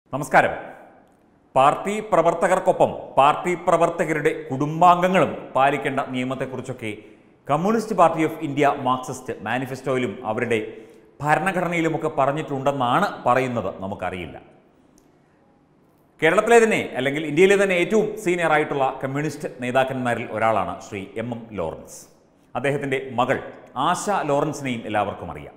നമസ്കാരം party പ്രവർത്തകർക്കൊപ്പം party പ്രവർത്തകരുടെ കുടുംബാംഗങ്ങളും പാലിക്കേണ്ട നിയമത്തെക്കുറിച്ചൊക്കെ Communist Party of India Marxist മാനിഫെസ്റ്റോയിലും അവരുടെ ഭരണഘടനയിലുമൊക്കെ പറഞ്ഞിട്ടുണ്ടെന്നാണ് പറയുന്നത് നമുക്കറിയില്ല കേരളത്തിലെ തന്നെ അല്ലെങ്കിൽ ഇന്ത്യയിലെ തന്നെ ഏറ്റവും സീനിയർ ആയിട്ടുള്ള കമ്മ്യൂണിസ്റ്റ് നേതാക്കന്മാരിൽ ഒരാളാണ് ശ്രീ എം എം ലോറൻസ് അദ്ദേഹത്തിൻ്റെ മകൾ ആശ ലോറൻസിനെയും എല്ലാവർക്കും അറിയാം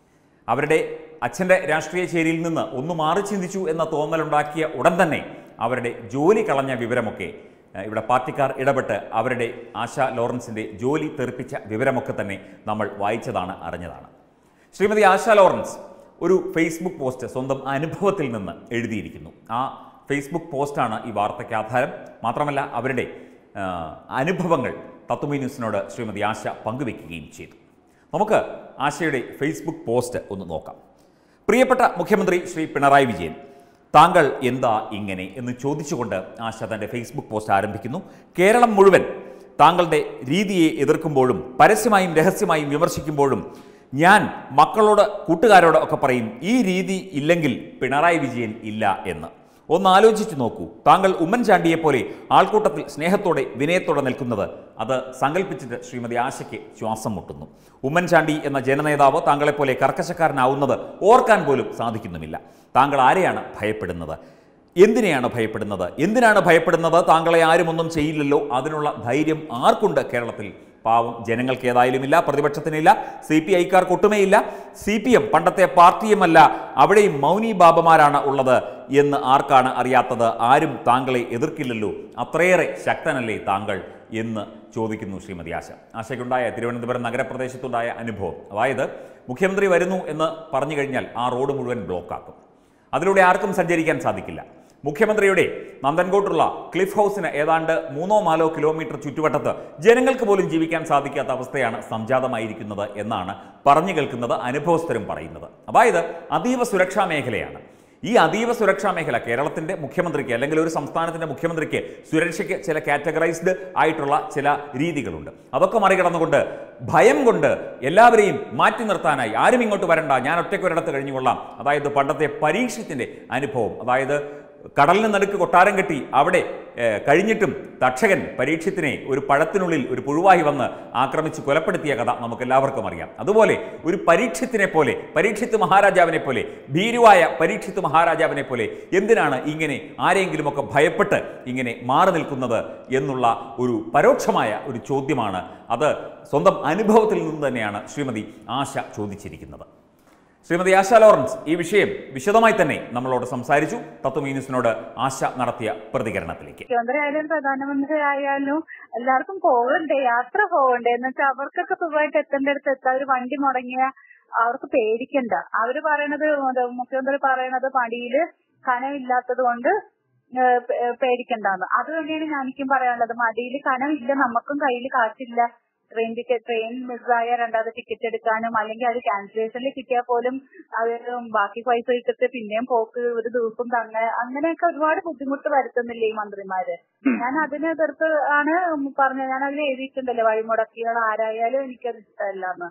അവരുടെ അച്ഛൻ്റെ രാഷ്ട്രീയ ചേരിയിൽ നിന്ന് ഒന്ന് മാറി ചിന്തിച്ചു എന്ന തോന്നലുണ്ടാക്കിയ ഉടൻ തന്നെ അവരുടെ ജോലി കളഞ്ഞ വിവരമൊക്കെ ഏഹ്, ഇവിടെ പാർട്ടിക്കാർ ഇടപെട്ട് അവരുടെ ആശ ലോറൻസിൻ്റെ ജോലി തെറിപ്പിച്ച വിവരമൊക്കെ തന്നെ നമ്മൾ വായിച്ചതാണ് അറിഞ്ഞതാണ് ശ്രീമതി ആശ ലോറൻസ് ഒരു ഫേസ്ബുക്ക് പോസ്റ്റ് സ്വന്തം അനുഭവത്തിൽ നിന്ന് എഴുതിയിരിക്കുന്നു ആ ഫേസ്ബുക്ക് പോസ്റ്റാണ് ഈ വാർത്തയ്ക്ക് ആധാരം മാത്രമല്ല അവരുടെ ആ, അനുഭവങ്ങൾ തത്വമി ന്യൂസിനോട് ശ്രീമതി ആശ പങ്കുവെക്കുകയും ചെയ്തു നമുക്ക് ആശയുടെ ഫേസ്ബുക്ക് പോസ്റ്റ് ഒന്ന് നോക്കാം പ്രിയപ്പെട്ട മുഖ്യമന്ത്രി ശ്രീ പിണറായി വിജയൻ താങ്കൾ എന്താ ഇങ്ങനെ എന്ന് ചോദിച്ചുകൊണ്ട് ആശ തൻ്റെ ഫേസ്ബുക്ക് പോസ്റ്റ് ആരംഭിക്കുന്നു കേരളം മുഴുവൻ താങ്കളുടെ രീതിയെ എതിർക്കുമ്പോഴും പരസ്യമായും രഹസ്യമായും വിമർശിക്കുമ്പോഴും ഞാൻ മക്കളോട് കൂട്ടുകാരോട് ഒക്കെ പറയും ഈ രീതി ഇല്ലെങ്കിൽ പിണറായി വിജയൻ ഇല്ല എന്ന് ഒന്ന് ആലോചിച്ചു നോക്കൂ താങ്കൾ ഉമ്മൻചാണ്ടിയെ പോലെ ആൾക്കൂട്ടത്തിൽ സ്നേഹത്തോടെ വിനയത്തോടെ നിൽക്കുന്നത് അത് സങ്കല്പിച്ചിട്ട് ശ്രീമതി ആശയ്ക്ക് ശ്വാസം മുട്ടുന്നു ഉമ്മൻചാണ്ടി എന്ന ജനനേതാവ് താങ്കളെപ്പോലെ കർക്കശക്കാരനാവുന്നത് ഓർക്കാൻ പോലും സാധിക്കുന്നുമില്ല താങ്കൾ ആരെയാണ് ഭയപ്പെടുന്നത് എന്തിനെയാണ് ഭയപ്പെടുന്നത് എന്തിനാണ് ഭയപ്പെടുന്നത് താങ്കളെ ആരും ഒന്നും ചെയ്യില്ലല്ലോ അതിനുള്ള ധൈര്യം ആർക്കുണ്ട് കേരളത്തിൽ പാവം ജനങ്ങൾക്ക് ഏതായാലുമില്ല പ്രതിപക്ഷത്തിനില്ല സി പി ഐക്കാർക്ക് ഒട്ടുമേയില്ല സി പി എം പണ്ടത്തെ പാർട്ടിയുമല്ല അവിടെയും മൗനി ബാബമാരാണ് ഉള്ളത് എന്ന് ആർക്കാണ് അറിയാത്തത് ആരും താങ്കളെ എതിർക്കില്ലല്ലോ അത്രയേറെ ശക്തനല്ലേ താങ്കൾ എന്ന് ചോദിക്കുന്നു ശ്രീമതി ആശ ആശയ്ക്കുണ്ടായ തിരുവനന്തപുരം നഗരപ്രദേശത്തുണ്ടായ അനുഭവം അതായത് മുഖ്യമന്ത്രി വരുന്നു എന്ന് പറഞ്ഞു കഴിഞ്ഞാൽ ആ റോഡ് മുഴുവൻ ബ്ലോക്കാക്കും അതിലൂടെ ആർക്കും സഞ്ചരിക്കാൻ സാധിക്കില്ല മുഖ്യമന്ത്രിയുടെ നന്ദൻകോട്ടുള്ള ക്ലിഫ് ഹൗസിന് ഏതാണ്ട് മൂന്നോ നാലോ കിലോമീറ്റർ ചുറ്റുവട്ടത്ത് ജനങ്ങൾക്ക് പോലും ജീവിക്കാൻ സാധിക്കാത്ത അവസ്ഥയാണ് സംജാതമായിരിക്കുന്നത് എന്നാണ് പറഞ്ഞു കേൾക്കുന്നത് അനുഭവസ്ഥരും പറയുന്നത് അതായത് അതീവ സുരക്ഷാ മേഖലയാണ് ഈ അതീവ സുരക്ഷാ മേഖല കേരളത്തിന്റെ മുഖ്യമന്ത്രിക്ക് അല്ലെങ്കിൽ ഒരു സംസ്ഥാനത്തിന്റെ മുഖ്യമന്ത്രിക്ക് സുരക്ഷയ്ക്ക് ചില കാറ്റഗറൈസ്ഡ് ആയിട്ടുള്ള ചില രീതികളുണ്ട് അതൊക്കെ മറികടന്നുകൊണ്ട് ഭയം കൊണ്ട് എല്ലാവരെയും മാറ്റി നിർത്താനായി ആരും ഇങ്ങോട്ട് വരണ്ട ഞാൻ ഒറ്റയ്ക്ക് ഒരിടത്ത് കഴിഞ്ഞുകൊള്ളാം അതായത് പണ്ടത്തെ പരീക്ഷത്തിന്റെ അനുഭവം അതായത് കടലിന് നടുക്ക് കൊട്ടാരം കെട്ടി അവിടെ ഏഹ്, കഴിഞ്ഞിട്ടും തക്ഷകൻ പരീക്ഷത്തിനെ ഒരു പഴത്തിനുള്ളിൽ ഒരു പുഴുവായി വന്ന് ആക്രമിച്ച് കൊലപ്പെടുത്തിയ കഥ നമുക്ക് എല്ലാവർക്കും അറിയാം അതുപോലെ ഒരു പരീക്ഷത്തിനെ പോലെ പരീക്ഷിത്ത് മഹാരാജാവിനെ പോലെ ഭീരുവായ പരീക്ഷിത്ത് മഹാരാജാവിനെ പോലെ എന്തിനാണ് ഇങ്ങനെ ആരെങ്കിലുമൊക്കെ ഭയപ്പെട്ട് ഇങ്ങനെ മാറി നിൽക്കുന്നത് എന്നുള്ള ഒരു പരോക്ഷമായ ഒരു ചോദ്യമാണ് അത് സ്വന്തം അനുഭവത്തിൽ നിന്ന് തന്നെയാണ് ശ്രീമതി ആശ ചോദിച്ചിരിക്കുന്നത് ശ്രീമതി ആശ ലോറൻസ് ഈ വിഷയം വിശദമായി തന്നെ നമ്മളോട് സംസാരിച്ചു തത്വമീ ന്യൂസിനോട് ആശ നടത്തിയ പ്രതികരണത്തിലേക്ക് മുഖ്യമന്ത്രി ആയാലും പ്രധാനമന്ത്രി ആയാലും എല്ലാവർക്കും പോകണ്ടേ യാത്ര പോകണ്ടേ എന്ന് വെച്ചാൽ അവർക്കൊക്കെ സുഖമായിട്ട് എത്തേണ്ടടുത്ത് എത്താൻ ഒരു വണ്ടി മുടങ്ങിയ അവർക്ക് പേടിക്കണ്ട അവര് പറയണത് ഇത് മുഖ്യമന്ത്രി പറയണത് പടിയില് കനമില്ലാത്തത് കൊണ്ട് ഏഹ് പേ- ഏഹ് പേടിക്കണ്ടാന്ന് അത് തന്നെയാണ് ഞാനിക്കും പറയാനുള്ളത് മടിയിൽ കനമില്ല നമുക്കും കയ്യിൽ കാശില്ല ട്രെയിൻ ടിക്കറ്റ് ട്രെയിൻ മിസ്സായ രണ്ടാമത് ടിക്കറ്റ് എടുക്കാനും അല്ലെങ്കിൽ അത് ക്യാൻസലേഷനിൽ കിട്ടിയാൽ പോലും അത് ബാക്കി പൈസ ഇട്ടിട്ട് പിന്നെയും പോക്ക് ഒരു ദിവസം തന്നെ അങ്ങനെയൊക്കെ ഒരുപാട് ബുദ്ധിമുട്ട് വരുത്തുന്നില്ലേ ഈ മന്ത്രിമാര് ഞാൻ അതിനെ എതിർത്ത് ആണ് പറഞ്ഞത് ഞാൻ അതിൽ എഴുതിയിട്ടുണ്ടല്ലോ വഴിമുടക്കികൾ ആരായാലും എനിക്കത് ഇഷ്ടമല്ലെന്ന്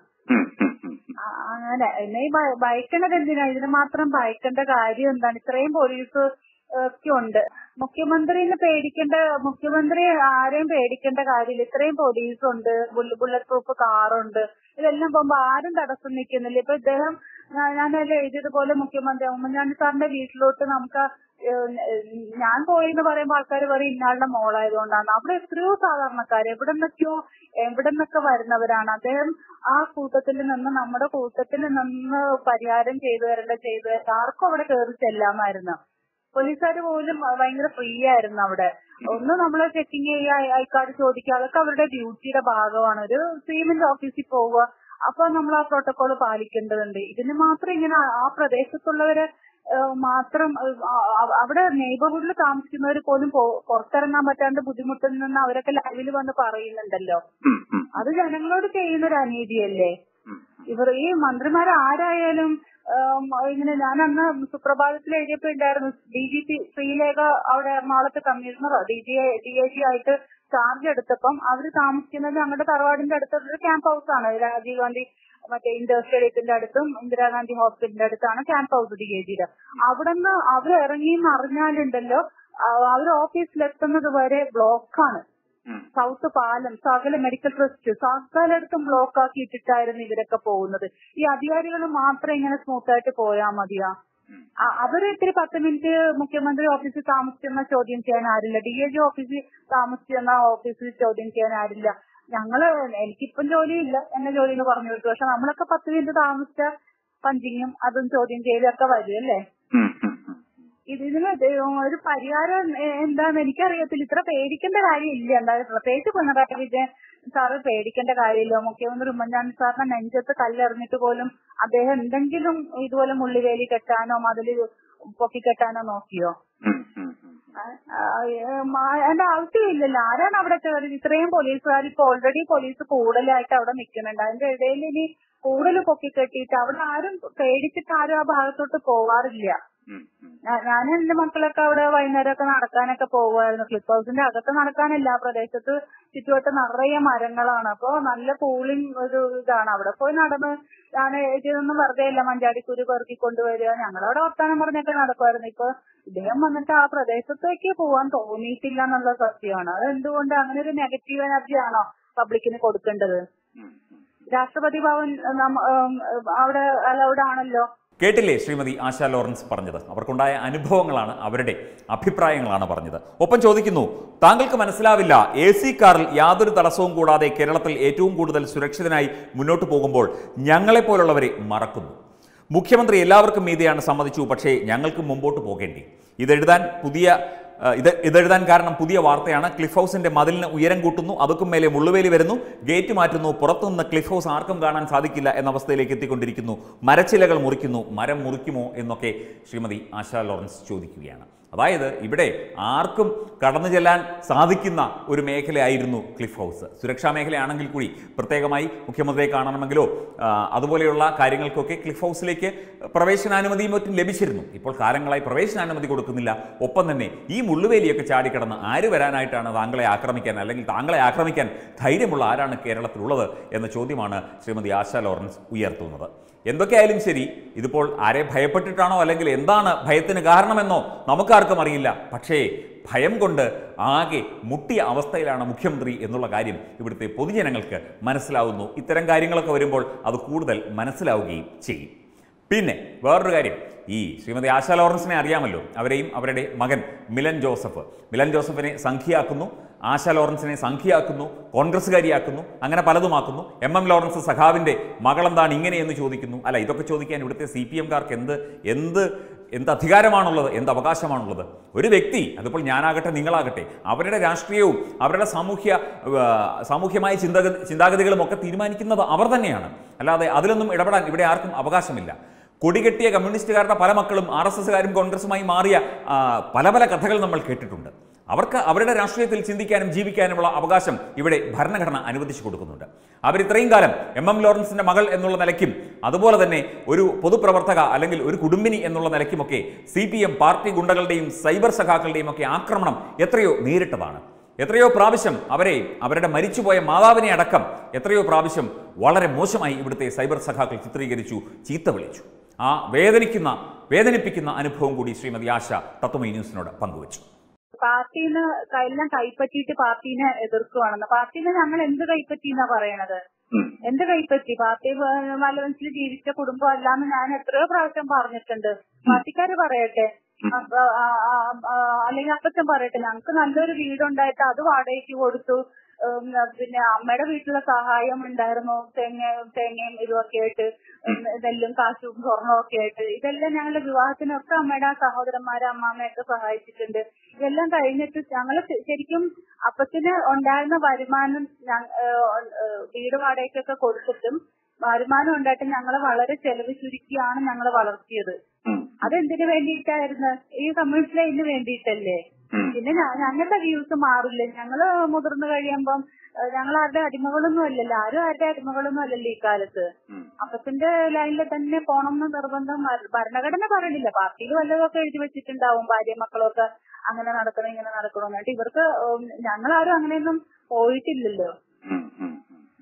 ആ, അങ്ങനെ എന്നെ ഈ ഭയ- ഭയക്കണത് എന്തിനാ ഇതിന് മാത്രം ഭയക്കേണ്ട കാര്യം എന്താണ് ഇത്രയും പോലീസ് ഒക്കെ ഉണ്ട് മുഖ്യമന്ത്രിനെ പേടിക്കേണ്ട മുഖ്യമന്ത്രി ആരെയും പേടിക്കേണ്ട കാര്യമില്ല ഇത്രയും പോലീസ് ഉണ്ട് ബുള്ളറ്റ് പ്രൂഫ് കാറുണ്ട് ഇതെല്ലാം പോകുമ്പോ ആരും തടസ്സം നിൽക്കുന്നില്ല ഇപ്പൊ ഇദ്ദേഹം ഞാൻ- ഞാനല്ലേ എഴുതിയതുപോലെ മുഖ്യമന്ത്രി ഉമ്മൻചാണ്ടി സാറിന്റെ വീട്ടിലോട്ട് നമുക്ക് ഏഹ് ഞാൻ പോയി എന്ന് പറയുമ്പോൾ ആൾക്കാർ പറയും ഇന്നാളുടെ മോളായതുകൊണ്ടാണ് അവിടെ എത്രയോ സാധാരണക്കാർ എവിടെ നിന്നൊക്കെയോ എവിടെ നിന്നൊക്കെ വരുന്നവരാണ് അദ്ദേഹം ആ കൂട്ടത്തിൽ നിന്ന് നമ്മുടെ കൂട്ടത്തിൽ നിന്ന് പരിഹാരം ചെയ്തു തരേണ്ട ചെയ്തു തരേണ്ട ആർക്കും അവിടെ കയറി ചെല്ലാമായിരുന്നു പോലീസുകാർ പോലും ഭയങ്കര ഫ്രീ ആയിരുന്നു അവിടെ ഒന്ന് നമ്മൾ ചെക്കിങ് ചെയ്യുക ആൾക്കാർ ചോദിക്കുക അതൊക്കെ അവരുടെ ഡ്യൂട്ടിയുടെ ഭാഗമാണ് ഒരു സീമിന്റെ ഓഫീസിൽ പോവുക അപ്പൊ നമ്മൾ ആ പ്രോട്ടോകോൾ പാലിക്കേണ്ടതുണ്ട് ഇതിന് മാത്രം ഇങ്ങനെ ആ പ്രദേശത്തുള്ളവരെ ഏഹ് മാത്രം ഏഹ് ആ- ആ- അവിടെ നെയ്ബർഹുഡിൽ താമസിക്കുന്നവർ പോലും പോ- പുറത്തിറങ്ങാൻ പറ്റാണ്ട് ബുദ്ധിമുട്ടുന്നെന്ന് അവരൊക്കെ ലൈവിൽ വന്ന് പറയുന്നുണ്ടല്ലോ അത് ജനങ്ങളോട് ചെയ്യുന്ന ഒരു അനീതിയല്ലേ ഇവർ ഈ മന്ത്രിമാർ ആരായാലും ആം, ഇങ്ങനെ ഞാൻ അന്ന് സുപ്രഭാതത്തിൽ എഴുതിയപ്പോ ഉണ്ടായിരുന്നു ഡി ജി പി ശ്രീലേഖ അവിടെ എറണാകുളത്ത് കമ്മീഷണറോ D G D I G ആയിട്ട് ചാർജ് എടുത്തപ്പം അവര് താമസിക്കുന്നത് ഞങ്ങളുടെ തറവാടിന്റെ അടുത്തുള്ള ക്യാമ്പ് ഹൗസ് ആണ് രാജീവ് ഗാന്ധി മറ്റേ ഇൻഡോർ സ്റ്റേഡിയത്തിന്റെ അടുത്തും ഇന്ദിരാഗാന്ധി ഹോസ്പിറ്റലിന്റെ അടുത്താണ് ക്യാമ്പ് ഹൗസ് ഡി എ ജിയുടെ അവിടുന്ന് അവർ ഇറങ്ങി അറിഞ്ഞാലുണ്ടല്ലോ അവർ ഓഫീസിലെത്തുന്നത് വരെ ബ്ലോക്കാണ് ഉം. സൗത്ത് പാലം സകല മെഡിക്കൽ ട്രസ്റ്റ് സകലയിടത്തും ബ്ലോക്ക് ആക്കി ഇട്ടിട്ടായിരുന്നു ഇവരൊക്കെ പോകുന്നത് ഈ അധികാരികൾ മാത്രം ഇങ്ങനെ സ്മൂത്ത് ആയിട്ട് പോയാൽ മതിയാ ഉം. അ- അവര് ഇത്തിരി പത്ത് മിനിറ്റ് മുഖ്യമന്ത്രി ഓഫീസിൽ താമസിച്ചെന്ന ചോദ്യം ചെയ്യാൻ ആരില്ല ഡി എ ജി ഓഫീസിൽ താമസിച്ചെന്ന ഓഫീസിൽ ചോദ്യം ചെയ്യാൻ ആരില്ല ഞങ്ങള് എനിക്കിപ്പം ജോലിയില്ല എന്നെ ജോലി എന്ന് പറഞ്ഞു വിട്ടു പക്ഷെ നമ്മളൊക്കെ പത്ത് മിനിറ്റ് താമസിച്ച പഞ്ചിങ്ങും അതും ചോദ്യം ചെയ്യലും ഒക്കെ വരും അല്ലേ ഉം. ഉം. ഉം. ഇതിന് ഇത് ഒരു പരിഹാരം എ- എന്താന്ന് എനിക്കറിയത്തില്ല ഇത്ര പേടിക്കേണ്ട കാര്യമില്ല എന്തായാലും പ്രത്യേകിച്ച് പിണറായി വിജയൻ സാറ് പേടിക്കേണ്ട കാര്യമില്ല മുഖ്യമന്ത്രി ഉമ്മൻചാണ്ടി സാറിന്റെ നെഞ്ചത്ത് കല്ലെറിഞ്ഞിട്ട് പോലും അദ്ദേഹം എന്തെങ്കിലും ഇതുപോലെ മുള്ളിവേലി കെട്ടാനോ മതില് പൊക്കി കെട്ടാനോ നോക്കിയോ ഉം. ഉം. ഉം. ആ, ഏ, മാ- അതിന്റെ ആവശ്യമില്ലല്ലോ ആരാണ് അവിടെ കയറി ഇത്രയും പോലീസുകാർ ഇപ്പൊ ഓൾറെഡി പോലീസ് കൂടുതലായിട്ട് അവിടെ നിൽക്കുന്നുണ്ട് അതിന്റെ ഇടയിൽ ഇനി കൂടുതൽ പൊക്കി കെട്ടിയിട്ട് അവിടെ ആരും പേടിച്ചിട്ട് ആരും ആ ഭാഗത്തോട്ട് പോവാറില്ല ഉം. ഉം. ഞാ- ഞാൻ എന്റെ മക്കളൊക്കെ അവിടെ വൈകുന്നേരമൊക്കെ നടക്കാനൊക്കെ പോകുമായിരുന്നു ക്ലിപ്പ് ഹൗസിന്റെ അകത്ത് നടക്കാനല്ല ആ പ്രദേശത്ത് ചുറ്റുവട്ടം നിറയെ മരങ്ങളാണ് അപ്പൊ നല്ല കൂളിംഗ് ഒരു ഇതാണ് അവിടെ പോയി നടന്ന് ഞാൻ ഇതൊന്നും വെറുതെ അല്ല മഞ്ചാടിക്കുരു പെറുക്കി കൊണ്ടുവരിക ഞങ്ങളവിടെ വർത്താനം പറഞ്ഞൊക്കെ നടക്കുമായിരുന്നു ഇപ്പൊ ഇദ്ദേഹം വന്നിട്ട് ആ പ്രദേശത്തേക്ക് പോവാൻ തോന്നിയിട്ടില്ല എന്നുള്ള സത്യമാണ് അത് എന്തുകൊണ്ട് അങ്ങനെ ഒരു നെഗറ്റീവ് എനർജി ആണോ പബ്ലിക്കിന് കൊടുക്കേണ്ടത് ഉം. ഉം. രാഷ്ട്രപതി ഭവൻ നമ്മ- ഉം, അവിടെ അലൗഡ് ആണല്ലോ കേട്ടില്ലേ ശ്രീമതി ആശാ ലോറൻസ് പറഞ്ഞത് അവർക്കുണ്ടായ അനുഭവങ്ങളാണ് അവരുടെ അഭിപ്രായങ്ങളാണ് പറഞ്ഞത് ഒപ്പം ചോദിക്കുന്നു താങ്കൾക്ക് മനസ്സിലാവില്ല എ സി കാറിൽ യാതൊരു തടസ്സവും കൂടാതെ കേരളത്തിൽ ഏറ്റവും കൂടുതൽ സുരക്ഷിതനായി മുന്നോട്ട് പോകുമ്പോൾ ഞങ്ങളെപ്പോലുള്ളവരെ മറക്കുന്നു മുഖ്യമന്ത്രി എല്ലാവർക്കും മീതെയാണ് സമ്മതിച്ചു പക്ഷേ ഞങ്ങൾക്ക് മുമ്പോട്ട് പോകേണ്ടി ഇതെഴുതാൻ പുതിയ ആ, ഇത് ഇതെഴുതാൻ കാരണം പുതിയ വാർത്തയാണ് ക്ലിഫ് ഹൗസിന്റെ മതിലിന് ഉയരം കൂട്ടുന്നു അതൊക്കും മേലെ മുള്ളുവേലി വരുന്നു ഗേറ്റ് മാറ്റുന്നു പുറത്തുനിന്ന് ക്ലിഫ് ഹൗസ് ആർക്കും കാണാൻ സാധിക്കില്ല എന്ന അവസ്ഥയിലേക്ക് എത്തിക്കൊണ്ടിരിക്കുന്നു മരച്ചിലകൾ മുറിക്കുന്നു മരം മുറിക്കുമോ എന്നൊക്കെ ശ്രീമതി ആശാ ലോറൻസ് ചോദിക്കുകയാണ് അതായത് ഇവിടെ ആർക്കും കടന്നു ചെല്ലാൻ സാധിക്കുന്ന ഒരു മേഖലയായിരുന്നു ക്ലിഫ് ഹൗസ് സുരക്ഷാ മേഖലയാണെങ്കിൽ കൂടി പ്രത്യേകമായി മുഖ്യമന്ത്രിയെ കാണണമെങ്കിലോ ആ, അതുപോലെയുള്ള കാര്യങ്ങൾക്കൊക്കെ ക്ലിഫ് ഹൗസിലേക്ക് പ്രവേശനാനുമതിയും മറ്റും ലഭിച്ചിരുന്നു ഇപ്പോൾ കാലങ്ങളായി പ്രവേശനാനുമതി കൊടുക്കുന്നില്ല ഒപ്പം തന്നെ ഈ മുള്ളുവേലിയൊക്കെ ചാടിക്കടന്ന് ആര് വരാനായിട്ടാണ് താങ്കളെ ആക്രമിക്കാൻ അല്ലെങ്കിൽ താങ്കളെ ആക്രമിക്കാൻ ധൈര്യമുള്ള ആരാണ് കേരളത്തിലുള്ളത് എന്ന ചോദ്യമാണ് ശ്രീമതി ആശാ ലോറൻസ് ഉയർത്തുന്നത് എന്തൊക്കെയായാലും ശരി ഇതിപ്പോൾ ആരെ ഭയപ്പെട്ടിട്ടാണോ അല്ലെങ്കിൽ എന്താണ് ഭയത്തിന് കാരണമെന്നോ നമുക്കാർക്കും അറിയില്ല പക്ഷേ ഭയം കൊണ്ട് ആകെ മുട്ടിയ അവസ്ഥയിലാണ് മുഖ്യമന്ത്രി എന്നുള്ള കാര്യം ഇവിടുത്തെ പൊതുജനങ്ങൾക്ക് മനസ്സിലാവുന്നു ഇത്തരം കാര്യങ്ങളൊക്കെ വരുമ്പോൾ അത് കൂടുതൽ മനസ്സിലാവുകയും ചെയ്യും പിന്നെ വേറൊരു കാര്യം ഈ ശ്രീമതി ആശാ ലോറൻസിനെ അറിയാമല്ലോ അവരെയും അവരുടെ മകൻ മിലൻ ജോസഫ് മിലൻ ജോസഫിനെ സംഖ്യയാക്കുന്നു ആശാ ലോറൻസിനെ സംഖ്യയാക്കുന്നു കോൺഗ്രസ്സുകാരിയാക്കുന്നു അങ്ങനെ പലതുമാക്കുന്നു എം എം ലോറൻസ് സഖാവിൻ്റെ മകളെന്താണ് ഇങ്ങനെയെന്ന് ചോദിക്കുന്നു അല്ല ഇതൊക്കെ ചോദിക്കാൻ ഇവിടുത്തെ സി പി എംകാർക്ക് എന്ത് എന്ത് എന്ത് അധികാരമാണുള്ളത് എന്ത് അവകാശമാണുള്ളത് ഒരു വ്യക്തി അതിപ്പോൾ ഞാനാകട്ടെ നിങ്ങളാകട്ടെ അവരുടെ രാഷ്ട്രീയവും അവരുടെ സാമൂഹ്യ ആ, സാമൂഹ്യമായ ചിന്താഗതി ചിന്താഗതികളും ഒക്കെ തീരുമാനിക്കുന്നത് അവർ തന്നെയാണ് അല്ലാതെ അതിലൊന്നും ഇടപെടാൻ ഇവിടെ ആർക്കും അവകാശമില്ല കൊടികെട്ടിയ കമ്മ്യൂണിസ്റ്റുകാരുടെ പല മക്കളും ആർ എസ് എസ്സുകാരും കോൺഗ്രസുമായി മാറിയ ആ, പല പല കഥകൾ നമ്മൾ കേട്ടിട്ടുണ്ട് അവർക്ക് അവരുടെ രാഷ്ട്രീയത്തിൽ ചിന്തിക്കാനും ജീവിക്കാനുമുള്ള അവകാശം ഇവിടെ ഭരണഘടന അനുവദിച്ചു കൊടുക്കുന്നുണ്ട് അവർ ഇത്രയും കാലം എം എം ലോറൻസിന്റെ മകൾ എന്നുള്ള നിലയ്ക്കും അതുപോലെ തന്നെ ഒരു പൊതുപ്രവർത്തക അല്ലെങ്കിൽ ഒരു കുടുംബിനി എന്നുള്ള നിലയ്ക്കുമൊക്കെ സി പി എം പാർട്ടി ഗുണ്ടകളുടെയും സൈബർ സഖാക്കളുടെയും ഒക്കെ ആക്രമണം എത്രയോ നേരിട്ടതാണ് എത്രയോ പ്രാവശ്യം അവരെ അവരുടെ മരിച്ചുപോയ മാതാവിനെ അടക്കം എത്രയോ പ്രാവശ്യം വളരെ മോശമായി ഇവിടുത്തെ സൈബർ സഖാക്കൾ ചിത്രീകരിച്ചു ചീത്ത വിളിച്ചു ആ വേദനിക്കുന്ന വേദനിപ്പിക്കുന്ന അനുഭവം കൂടി ശ്രീമതി ആശ തത്വമൈ ന്യൂസിനോട് പങ്കുവച്ചു പാർട്ടിന്ന് എല്ലാം കൈപ്പറ്റിയിട്ട് പാർട്ടീനെ എതിർക്കുവാണെന്ന് പാർട്ടീനെ ഞങ്ങൾ എന്ത് കൈപ്പറ്റി എന്നാ പറയണത് ഉം. എന്ത് കൈപ്പറ്റി പാർട്ടി മലവൻസിൽ ജീവിച്ച കുടുംബം അല്ലാന്ന് ഞാൻ എത്രയോ പ്രാവശ്യം പറഞ്ഞിട്ടുണ്ട് പാർട്ടിക്കാര് പറയട്ടെ അപ്പൊ, ആ, ആ, ആ, അല്ലെങ്കിൽ അപ്പച്ചൻ പറയട്ടെ ഞങ്ങൾക്ക് നല്ലൊരു വീടുണ്ടായിട്ട് അത് വാടകയ്ക്ക് കൊടുത്തു ഉം, പിന്നെ അമ്മയുടെ വീട്ടിലെ സഹായം ഉണ്ടായിരുന്നു തേങ്ങ തേങ്ങയും ഇതുമൊക്കെ ആയിട്ട് ഉം, നെല്ലും കാശും സ്വർണവും ഒക്കെ ആയിട്ട് ഇതെല്ലാം ഞങ്ങളുടെ വിവാഹത്തിനൊക്കെ അമ്മയുടെ സഹോദരന്മാരെ അമ്മാമ്മയൊക്കെ സഹായിച്ചിട്ടുണ്ട് ഇതെല്ലാം കഴിഞ്ഞിട്ട് ഞങ്ങള് ശ- ശരിക്കും അപ്പത്തിന് ഉണ്ടായിരുന്ന വരുമാനം ഞ- ഏഹ് ഏഹ് വീട് വാടകയ്ക്കൊക്കെ കൊടുത്തിട്ടും വരുമാനം ഉണ്ടായിട്ട് ഞങ്ങളെ വളരെ ചെലവ് ചുരുക്കിയാണ് ഞങ്ങളെ വളർത്തിയത് ഉം. അതെന്തിനു വേണ്ടിയിട്ടായിരുന്നു ഈ കമ്മ്യൂണിസ്റ്റ് ലൈനിന് വേണ്ടിയിട്ടല്ലേ ഉം. പിന്നെ ഞ- ഞങ്ങളുടെ വ്യൂസ് മാറില്ല ഞങ്ങള് മുതിർന്നു കഴിയുമ്പം ഏഹ് ഞങ്ങൾ ആരുടെ അടിമകളൊന്നും അല്ലല്ലോ ആരും ആരുടെ അടിമകളൊന്നും അല്ലല്ലോ ഈ കാലത്ത് ഉം. അപ്പത്തിന്റെ ലൈനിൽ തന്നെ പോണം എന്ന് നിർബന്ധം ഭര- ഭരണഘടന പറയണില്ല പാർട്ടിയിൽ വല്ലതൊക്കെ എഴുതി വെച്ചിട്ടുണ്ടാവും ഭാര്യ മക്കളൊക്കെ അങ്ങനെ നടക്കണം ഇങ്ങനെ നടക്കണം എന്നിട്ട് ഇവർക്ക് ഉം, ഞങ്ങളാരും അങ്ങനെയൊന്നും പോയിട്ടില്ലല്ലോ ഉം. ഉം. ഉം.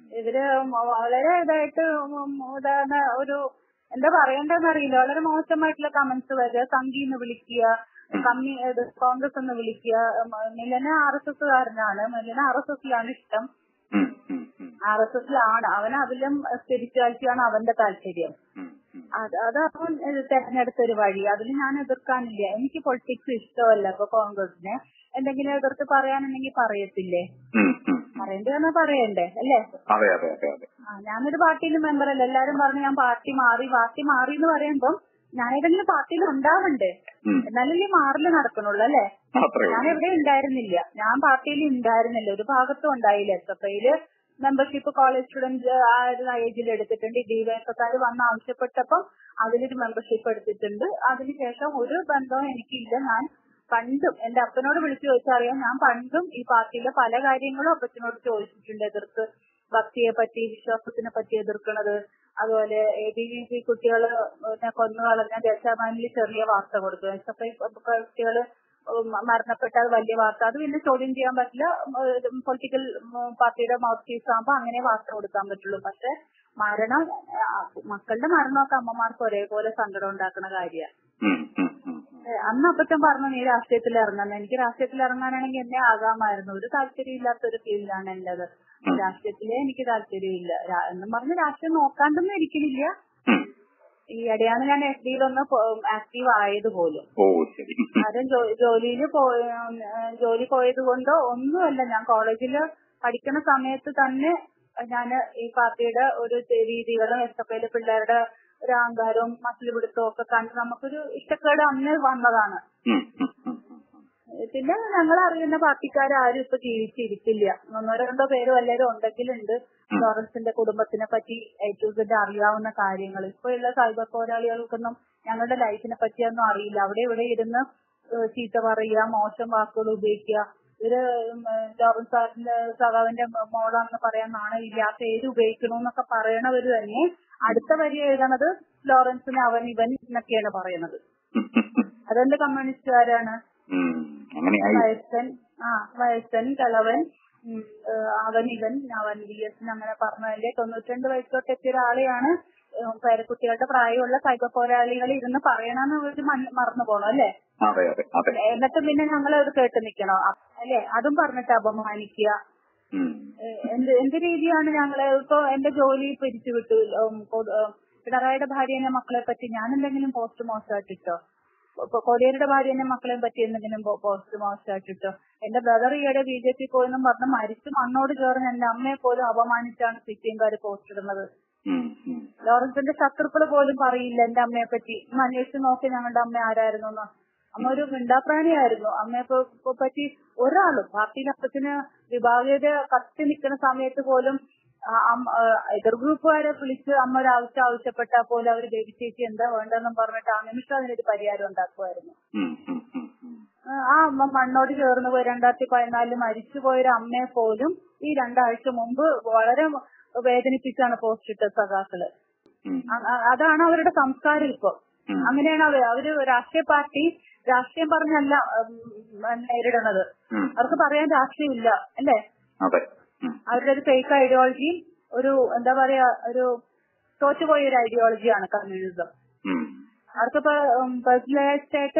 ഇവര് മ- വളരെ ഇതായിട്ട് ഉം ഇതാണ് ഒരു എന്താ പറയണ്ടെന്ന് അറിയില്ല വളരെ മോശമായിട്ടുള്ള കമന്റ്സ് വരിക സംഘീന്ന് വിളിക്കുക കമ്മി ഇത് കോൺഗ്രസ് എന്ന് വിളിക്കുക മ- മിലന ആർ എസ് എസ് കാരനാണ് മിലന ആർ എസ് എസിലാണ് ഇഷ്ടം ഉം, ഉം, ഉം, ആർ എസ് എസിലാണ് അവൻ അതിലും സ്പിരിച്വാലിറ്റിയാണ് അവന്റെ താല്പര്യം ഉം, ഉം. അത് അതവൻ തെരഞ്ഞെടുത്ത ഒരു വഴി അതിൽ ഞാൻ എതിർക്കാനില്ല എനിക്ക് പൊളിറ്റിക്സ് ഇഷ്ടമല്ല ഇപ്പൊ കോൺഗ്രസിനെ എന്തെങ്കിലും എതിർത്ത് പറയാനുണ്ടെങ്കിൽ പറയത്തില്ലേ ഉം, ഉം. പറയേണ്ടി വന്നാ പറയണ്ടേ അല്ലേ അതെ അതെ അതെ അതെ ആ, ഞാനൊരു പാർട്ടിയിലും മെമ്പർ അല്ല എല്ലാരും പറഞ്ഞു ഞാൻ പാർട്ടി മാറി പാർട്ടി മാറി എന്ന് പറയുമ്പം ഞാൻ ഏതെങ്കിലും പാർട്ടിയിൽ ഉണ്ടാവണ്ടേ ഉം. എന്നാലല്ലേ മാറല് നടക്കണുള്ളൂ അല്ലേ അത്രേ ഞാൻ ഉള്ളൂ എവിടെ ഉണ്ടായിരുന്നില്ല ഞാൻ പാർട്ടിയിൽ ഉണ്ടായിരുന്നില്ല ഒരു ഭാഗത്തും ഉണ്ടായില്ല എസ് എഫ് ഐയില് മെമ്പർഷിപ്പ് കോളേജ് സ്റ്റുഡന്റ് ആ ഒരു ഏജിൽ എടുത്തിട്ടുണ്ട് ഡിവൈഎഫ്ഐക്കാർ വന്ന് ആവശ്യപ്പെട്ടപ്പം അതിലൊരു മെമ്പർഷിപ്പ് എടുത്തിട്ടുണ്ട് അതിനുശേഷം ഒരു ബന്ധവും എനിക്കില്ല ഞാൻ പണ്ടും എന്റെ അപ്പനോട് വിളിച്ചു ചോദിച്ചറിയാം ഞാൻ പണ്ടും ഈ പാർട്ടിയിലെ പല കാര്യങ്ങളും അപ്പച്ചനോട് ചോദിച്ചിട്ടുണ്ട് എതിർത്ത് ഭക്തിയെ പറ്റി വിശ്വാസത്തിനെ പറ്റി എതിർക്കണത് അതുപോലെ എ ബി വി പി കുട്ടികള് പിന്നെ കൊന്നു കളഞ്ഞ ദേശാഭിമാനിൽ ചെറിയ വാർത്ത കൊടുത്തു എസ് എഫ് ഐ കുട്ടികള് ഉം മരണപ്പെട്ടാൽ വലിയ വാർത്ത അത് പിന്നെ ചോദ്യം ചെയ്യാൻ പറ്റില്ല പൊളിറ്റിക്കൽ പാർട്ടിയുടെ മൗത്ത് പീസ് ആകുമ്പോ അങ്ങനെ വാർത്ത കൊടുക്കാൻ പറ്റുള്ളൂ പക്ഷെ മരണം ആ, മക്കളുടെ മരണമൊക്കെ അമ്മമാർക്ക് ഒരേപോലെ സങ്കടം ഉണ്ടാക്കുന്ന കാര്യമാണ് ഉം, ഉം, ഉം, ഉം. അന്ന് അപ്പച്ചൻ പറഞ്ഞു നീ രാഷ്ട്രീയത്തിൽ ഇറങ്ങുന്നത് എനിക്ക് രാഷ്ട്രീയത്തിൽ ഇറങ്ങാനാണെങ്കിൽ എന്നെ ആകാമായിരുന്നു ഒരു താല്പര്യം ഇല്ലാത്ത ഒരു ഫീൽഡാണ് എന്റേത് രാഷ്ട്രീയത്തിലേ എനിക്ക് താല്പര്യമില്ല രാ- എന്നും പറഞ്ഞ് രാഷ്ട്രീയം നോക്കാണ്ടൊന്നും ഇരിക്കുന്നില്ല ഉം. ഈ ഇടയാണ് ഞാൻ എഫ് ഡിയിലൊന്ന് ആക്റ്റീവ് ആയത് പോലും ഓ ശരി കാര്യം ജോലിയിൽ പോയ ജോലി പോയത് കൊണ്ടോ ഒന്നുമല്ല ഞാൻ കോളേജിൽ പഠിക്കുന്ന സമയത്ത് തന്നെ ഞാൻ ഈ പാർട്ടിയുടെ ഒരു രീതികളും എസ് എഫ് ഐയിലെ പിള്ളേരുടെ ഒരു അഹങ്കാരവും മസിൽ പിടുത്തവും ഒക്കെ കണ്ട് നമുക്കൊരു ഇഷ്ടക്കേട് അന്ന് വന്നതാണ് ഉം, ഉം, ഉം, ഉം, ഉം. പിന്നെ ഞങ്ങൾ അറിയുന്ന പാർട്ടിക്കാരും ഇപ്പൊ ജീവിച്ചിരിക്കില്ല ഒന്നോ രണ്ടോ പേര് വല്ലവരും ഉണ്ടെങ്കിലുണ്ട് ലോറൻസിന്റെ കുടുംബത്തിനെ പറ്റി ഏറ്റവും കൂടുതൽ അറിയാവുന്ന കാര്യങ്ങൾ ഇപ്പോഴുള്ള സൈബർ പോരാളികൾക്കൊന്നും ഞങ്ങളുടെ ലൈഫിനെ പറ്റിയൊന്നും അറിയില്ല അവിടെ ഇവിടെ ഇരുന്ന് ഏഹ് ചീത്ത പറയുക മോശം വാക്കുകൾ ഉപയോഗിക്കുക ഇവര് ഉം, ഏഹ് ലോറൻസ് സാറിന്റെ സഖാവിന്റെ മോളാണെന്ന് പറയാൻ നാണമില്ല ആ പേര് ഉപയോഗിക്കണമെന്നൊക്കെ പറയണവര് തന്നെ അടുത്ത വരി എഴുതണത് ലോറൻസിന് അവൻ ഇവൻ എന്നൊക്കെയാണ് പറയുന്നത് ഉം, ഉം, ഉം. അതെന്ത് കമ്മ്യൂണിസ്റ്റുകാരാണ് ഉം. അങ്ങനെയായി വയസ്സൻ ആ വയസ്സൻ കിളവൻ ഉം, ഏഹ് അവൻ ഇവൻ അവൻ വി എസ് അങ്ങനെ പറഞ്ഞതല്ലേ തൊണ്ണൂറ്റിരണ്ട് വയസ്സോട്ട് എത്തിയ ഒരാളെയാണ് ഏഹ് പേരക്കുട്ടികളുടെ പ്രായമുള്ള സൈബർ പോരാളികൾ ഇരുന്ന് പറയണമെന്ന് ഒരു മൻ- മറന്നു പോണു അല്ലേ അതെ അതെ അതെ എന്നിട്ട് പിന്നെ ഞങ്ങൾ അത് കേട്ട് നിക്കണോ അ- അല്ലേ അതും പറഞ്ഞിട്ട് അപമാനിക്കുക ഉം. ഏഹ് എന്ത് എന്ത് രീതിയാണ് ഞങ്ങള് ഇപ്പൊ എന്റെ ജോലി പിരിച്ചുവിട്ടു ഉം, കൊ- ഏഹ് പിണറായിയുടെ ഭാര്യനെ മക്കളെ പറ്റി ഞാൻ എന്തെങ്കിലും പോസ്റ്റ് മോശമായിട്ടിട്ടോ ഇപ്പൊ കൊടിയേരുടെ ഭാര്യനെ മക്കളെ പറ്റി എന്തെങ്കിലും പോ- പോസ്റ്റ് മോശമായിട്ടിട്ടോ എന്റെ ബ്രദർ ഈയിടെ ബി ജെ പി പോയെന്നും പറഞ്ഞ് മരിച്ച് മണ്ണോട് ചേർന്ന് എന്റെ അമ്മയെ പോലും അപമാനിച്ചാണ് സി പി എംകാര് പോസ്റ്റ് ഇടുന്നത് ഉം, ഉം. ലോറൻസിന്റെ ശത്രുക്കൾ പോലും പറയില്ല എന്റെ അമ്മയെ പറ്റി ഒന്ന് അന്വേഷിച്ച് നോക്കി ഞങ്ങളുടെ അമ്മ ആരായിരുന്നു എന്ന് അമ്മ ഒരു മിണ്ടാപ്രാണിയായിരുന്നു അമ്മയെ പ- പ- പറ്റി ഒരാളും പാർട്ടിയിലെ അപ്പത്തിന് വിഭാഗീയത കത്തി നിൽക്കുന്ന സമയത്ത് പോലും ആ അമ്മ- ആ എതിർ ഗ്രൂപ്പുകാരെ വിളിച്ച് അമ്മ ഒരു ആവശ്യം ആവശ്യപ്പെട്ടാൽ പോലും അവർ ബേബി ചേച്ചി എന്താ വേണ്ടെന്നും പറഞ്ഞിട്ട് ആ നിമിഷം അതിനൊരു പരിഹാരം ഉണ്ടാക്കുമായിരുന്നു ഉം, ഉം, ഉം, ഉം. ആ അമ്മ മണ്ണോട് ചേർന്ന് പോയി രണ്ടായിരത്തി പതിനാലിൽ മരിച്ചുപോയ ഒരു അമ്മയെ പോലും ഈ രണ്ടാഴ്ച മുമ്പ് വളരെ വേദനിപ്പിച്ചാണ് പോസ്റ്റ് ഇട്ട സഖാക്കള് ഉം. അ- അ- അതാണ് അവരുടെ സംസ്കാരം ഇപ്പൊ ഉം. അങ്ങനെയാണ് അവര് അവര് രാഷ്ട്രീയ പാർട്ടി രാഷ്ട്രീയം പറഞ്ഞല്ല ഉം, നേരിടുന്നത് ഉം. അവർക്ക് പറയാൻ രാഷ്ട്രീയമില്ല അല്ലേ അതെ ഉം. അവരുടെ ഒരു ഫേക്ക് ഐഡിയോളജിയും ഒരു എന്താ പറയാ ഒരു തോറ്റുപോയ ഒരു ഐഡിയോളജിയാണ് കമ്മ്യൂണിസം ഉം. അവർക്കിപ്പോ പേഴ്സണലൈസ്ഡ് ആയിട്ട്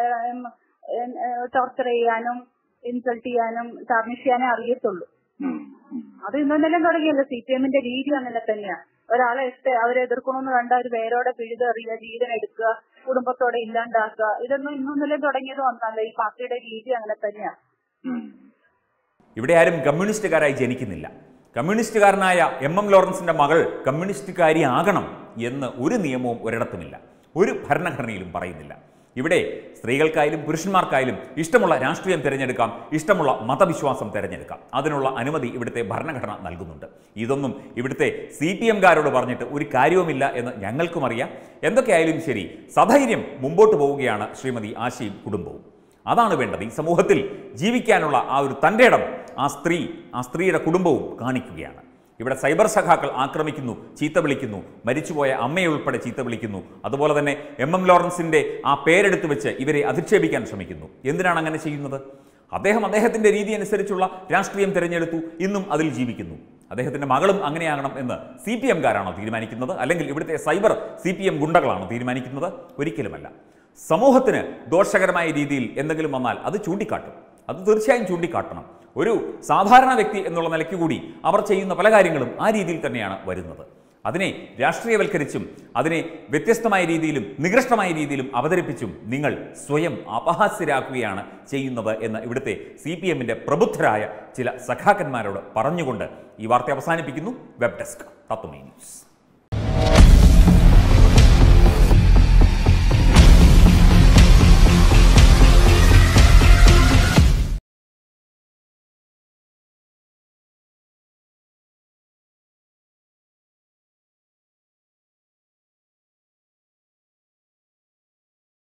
ടോർച്ചർ ചെയ്യാനും ഇൻസൾട്ട് ചെയ്യാനും ടാർണിഷ് ചെയ്യാനേ അറിയത്തുള്ളൂ ഉം. ഉം. അത് ഇന്നലെ തുടങ്ങിയല്ലോ സി പി എമ്മിന്റെ രീതി അങ്ങനെ തന്നെയാ ഒരാളെ ഇഷ്ട അവരെ എതിർക്കണമെന്ന് കണ്ട ഒരു പേരോടെ പിഴുതെറിയുക ജീവൻ എടുക്കുക കുടുംബത്തോടെ ഇല്ലാണ്ടാക്കുക ഇതൊന്നും ഇന്നൊന്നിലും തുടങ്ങിയത് ഒന്നല്ല ഈ പാർട്ടിയുടെ രീതി അങ്ങനെ തന്നെയാ ഉം. ഇവിടെ ആരും കമ്മ്യൂണിസ്റ്റുകാരായി ജനിക്കുന്നില്ല കമ്മ്യൂണിസ്റ്റുകാരനായ എം എം ലോറൻസിന്റെ മകൾ കമ്മ്യൂണിസ്റ്റുകാരി ആകണം എന്ന് ഒരു നിയമവും ഒരിടത്തുമില്ല ഒരു ഭരണഘടനയിലും പറയുന്നില്ല ഇവിടെ സ്ത്രീകൾക്കായാലും പുരുഷന്മാർക്കായാലും ഇഷ്ടമുള്ള രാഷ്ട്രീയം തിരഞ്ഞെടുക്കാം ഇഷ്ടമുള്ള മതവിശ്വാസം തിരഞ്ഞെടുക്കാം അതിനുള്ള അനുമതി ഇവിടുത്തെ ഭരണഘടന നൽകുന്നുണ്ട് ഇതൊന്നും ഇവിടുത്തെ സി പി എംകാരോട് പറഞ്ഞിട്ട് ഒരു കാര്യവുമില്ല എന്ന് ഞങ്ങൾക്കും അറിയാം എന്തൊക്കെയായാലും ശരി സധൈര്യം മുമ്പോട്ട് പോവുകയാണ് ശ്രീമതി ആശയും കുടുംബവും അതാണ് വേണ്ടത് ഈ സമൂഹത്തിൽ ജീവിക്കാനുള്ള ആ ഒരു തൻ്റെ ഇടം ആ സ്ത്രീ ആ സ്ത്രീയുടെ കുടുംബവും കാണിക്കുകയാണ് ഇവിടെ സൈബർ സഖാക്കൾ ആക്രമിക്കുന്നു ചീത്ത വിളിക്കുന്നു മരിച്ചുപോയ അമ്മയെ ഉൾപ്പെടെ ചീത്ത വിളിക്കുന്നു അതുപോലെ തന്നെ എം എം ലോറൻസിൻ്റെ ആ പേരെടുത്ത് വെച്ച് ഇവരെ അധിക്ഷേപിക്കാൻ ശ്രമിക്കുന്നു എന്തിനാണ് അങ്ങനെ ചെയ്യുന്നത് അദ്ദേഹം അദ്ദേഹത്തിൻ്റെ രീതി അനുസരിച്ചുള്ള രാഷ്ട്രീയം തിരഞ്ഞെടുത്തു ഇന്നും അതിൽ ജീവിക്കുന്നു അദ്ദേഹത്തിൻ്റെ മകളും അങ്ങനെയാകണം എന്ന് സി പി എംകാരാണോ തീരുമാനിക്കുന്നത് അല്ലെങ്കിൽ ഇവിടുത്തെ സൈബർ സി പി എം ഗുണ്ടകളാണോ തീരുമാനിക്കുന്നത് ഒരിക്കലുമല്ല സമൂഹത്തിന് ദോഷകരമായ രീതിയിൽ എന്തെങ്കിലും വന്നാൽ അത് ചൂണ്ടിക്കാട്ടും അത് തീർച്ചയായും ചൂണ്ടിക്കാട്ടണം ഒരു സാധാരണ വ്യക്തി എന്നുള്ള നിലയ്ക്ക് കൂടി അവർ ചെയ്യുന്ന പല കാര്യങ്ങളും ആ രീതിയിൽ തന്നെയാണ് വരുന്നത് അതിനെ രാഷ്ട്രീയവൽക്കരിച്ചും അതിനെ വ്യത്യസ്തമായ രീതിയിലും നികൃഷ്ടമായ രീതിയിലും അവതരിപ്പിച്ചും നിങ്ങൾ സ്വയം അപഹാസ്യരാക്കുകയാണ് ചെയ്യുന്നത് എന്ന് ഇവിടുത്തെ സി പി എമ്മിൻ്റെ പ്രബുദ്ധരായ ചില സഖാക്കന്മാരോട് പറഞ്ഞുകൊണ്ട് ഈ വാർത്ത അവസാനിപ്പിക്കുന്നു വെബ് ഡെസ്ക് തത്വമേ ന്യൂസ്